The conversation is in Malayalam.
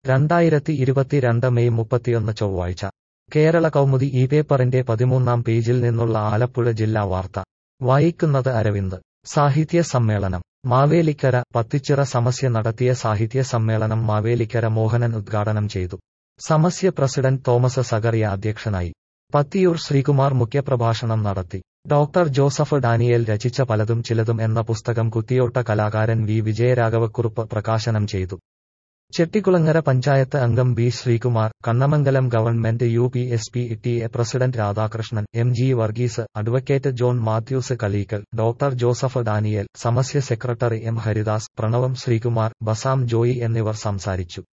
രണ്ടായിരത്തി ഇരുപത്തിരണ്ട് മെയ് മുപ്പത്തിയൊന്ന് ചൊവ്വാഴ്ച കേരള കൗമുദി ഈ പേപ്പറിന്റെ പതിമൂന്നാം പേജിൽ നിന്നുള്ള ആലപ്പുഴ ജില്ലാ വാർത്ത വായിക്കുന്നത് അരവിന്ദ് സാഹിത്യ സമ്മേളനം മാവേലിക്കര പത്തിച്ചിറ സമസ്യ നടത്തിയ സാഹിത്യ സമ്മേളനം മാവേലിക്കര മോഹനൻ ഉദ്ഘാടനം ചെയ്തു സമസ്യ പ്രസിഡന്റ് തോമസ് സഗറിയ അധ്യക്ഷനായി പത്തിയൂർ ശ്രീകുമാർ മുഖ്യപ്രഭാഷണം നടത്തി ഡോക്ടർ ജോസഫ് ഡാനിയേൽ രചിച്ച പലതും ചിലതും എന്ന പുസ്തകം കുത്തിയോട്ട കലാകാരൻ വി വിജയരാഘവക്കുറുപ്പ് പ്രകാശനം ചെയ്തു ചെട്ടിക്കുളങ്ങര പഞ്ചായത്ത് അംഗം B Sreekumar Kannamangalam government U P S P T A president Radhakrishnan M G Varghese advocate John Mathews Kaleekkal doctor Joseph Daniel Samasya secretary M Haridas Pranavam Sreekumar Basam Joy എന്നിവർ സംസാരിച്ചു